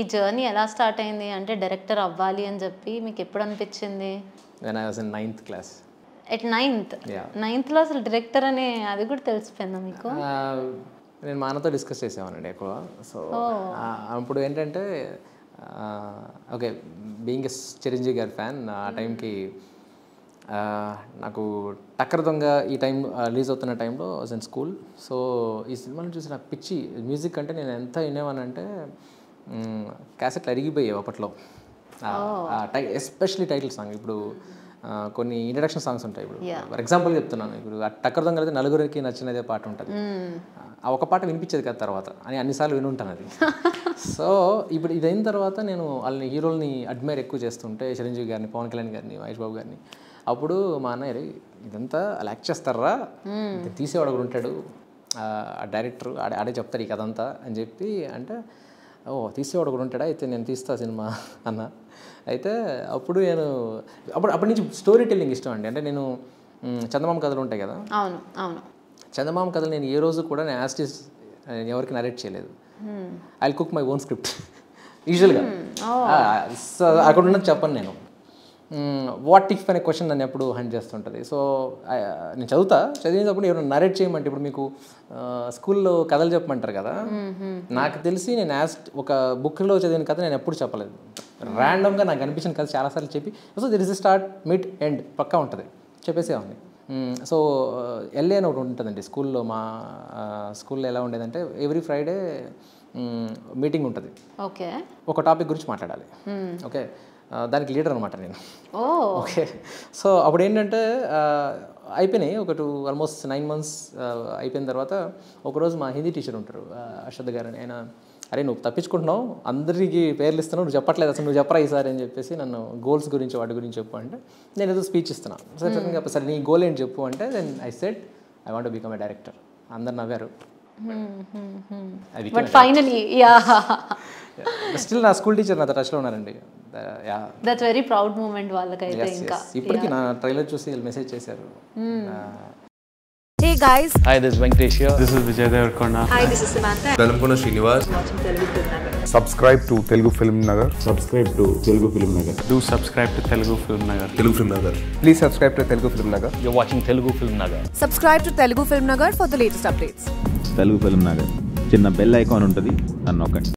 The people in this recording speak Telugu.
జర్నీ ఎలా స్టార్ట్ అయింది అంటే డైరెక్టర్ అవ్వాలి అని చెప్పి మీకు ఎప్పుడు అనిపించింది when I was in ninth class at ninth Yeah. నైన్త్లో అసలు డైరెక్టర్ అనే అది కూడా తెలిసిపోయిందా మీకు నేను మా అన్నతో డిస్కస్ చేసేవానండి ఎక్కువ సో అప్పుడు ఏంటంటే ఓకే బీయింగ్ ఎస్ చిరంజీవి గారి ఫ్యాన్ ఆ టైంకి నాకు టక్కర దొంగ ఈ టైం రిలీజ్ అవుతున్న టైంలో వాజ్ ఇన్ స్కూల్ సో ఈ సినిమాని చూసి నాకు పిచ్చి మ్యూజిక్ అంటే నేను ఎంత వినేవానంటే క్యాసెట్లు అరిగిపోయాయి అప్పట్లో ఎస్పెషలీ టైటిల్ సాంగ్ ఇప్పుడు ఆ, కొన్ని ఇంట్రడక్షన్ సాంగ్స్ ఉంటాయి ఇప్పుడు ఫర్ ఎగ్జాంపుల్ చెప్తున్నాను ఇప్పుడు ఆ టక్కర దొంగ అయితే నలుగురికి నచ్చినదే పాట ఉంటుంది ఆ ఒక పాట వినిపించేది కదా తర్వాత అని అన్నిసార్లు వినుంటాను అది సో ఇప్పుడు ఇదైన తర్వాత నేను వాళ్ళని హీరోల్ని అడ్మైర్ ఎక్కువ చేస్తుంటే చిరంజీవి గారిని పవన్ కళ్యాణ్ గారిని మహేష్ బాబు గారిని అప్పుడు మా అన్నయ్య "రేయ్, ఇదంతా అలా యాక్ట్ చేస్తారా ఇది తీసేవాడు ఒకడు ఉంటాడు ఆ డైరెక్టర్ ఆడే ఆడే చెప్తారు ఈ కథ అంతా అని చెప్పి అంటే ఓ తీసేవాడు ఒకడు ఉంటాడా అయితే నేను తీస్తా సినిమా అన్న అయితే అప్పుడు నేను అప్పుడు అప్పటి నుంచి స్టోరీ టెల్లింగ్ ఇష్టం అండి అంటే నేను మ్, చందమామ కథలు ఉంటాయి కదా అవును అవును చందమామ కథలు నేను ఏ రోజు కూడా నేను యాస్టిస్ ఎవరికి నరేట్ చేయలేదు I cook my own script యూజువల్గా సో అక్కడ ఉన్నది చెప్పను నేను వాట్ ఇఫ్ అనే క్వశ్చన్ నన్ను ఎప్పుడు హండ్ చేస్తుంటుంది సో నేను చదువుతా చదివినప్పుడు ఎవరైనా నరేట్ చేయమంటే ఇప్పుడు మీకు స్కూల్లో కథలు చెప్పమంటారు కదా నాకు తెలిసి నేను యాస్ట్ ఒక బుక్లో చదివిన కథ నేను ఎప్పుడు చెప్పలేదు ర్యాండమ్గా నాకు అనిపించిన కథ చాలాసార్లు చెప్పి so there is start mid end పక్కా ఉంటుంది చెప్పేసేవాడిని సో ఎల్ఏ అని ఒకటి ఉంటుందండి స్కూల్లో మా స్కూల్లో ఎలా ఉండేదంటే ఎవ్రీ ఫ్రైడే మీటింగ్ ఉంటుంది ఓకే ఒక టాపిక్ గురించి మాట్లాడాలి ఓకే ఆ, దానికి లీడర్ అనమాట నేను ఓ ఓకే సో అప్పుడు ఏంటంటే ఆ, అయిపోయినాయి ఒక టూ ఆల్మోస్ట్ నైన్ మంత్స్ అయిపోయిన తర్వాత ఒకరోజు మా హిందీ టీచర్ ఉంటారు ఆ, అశ్వథ్ గారు అని ఆయన అరే నువ్వు తప్పించుకుంటున్నావు అందరికీ పేర్లు ఇస్తున్నావు నువ్వు చెప్పట్లేదు అసలు నువ్వు చెప్పరా ఈసారి అని చెప్పేసి నన్ను గోల్స్ గురించి వాటి గురించి చెప్పు అంటే నేను ఏదో స్పీచ్ ఇస్తున్నాను సరే సరే ఇంకా సరే నీ గోల్ ఏంటి చెప్పు అంటే then I set I want become a director అందరు నవ్వారు అది బట్ ఫైనలీ యా స్టిల్ నా స్కూల్ టీచర్ నాతో టచ్లో ఉన్నారండి yeah that's very proud moment వాళ్ళకైతే ఇంకా ఇప్పటికీ నా ట్రైలర్ చూసి వీళ్ళు మెసేజ్ చేశారు Hey guys, Hi, this is Venkatesh here. This is Vijay Devarkonda. hi, this is Samantha. Velankonda Srinivas subscribe to Telugu Film Nagar subscribe to Telugu Film Nagar Do subscribe to Telugu Film Nagar. Telugu Film Nagar please subscribe to Telugu Film Nagar You're watching Telugu Film Nagar. Subscribe to Telugu Film Nagar for the latest updates. Telugu Film Nagar చిన్న బెల్ ఐకాన్ ఉంటుంది అని నొక్కండి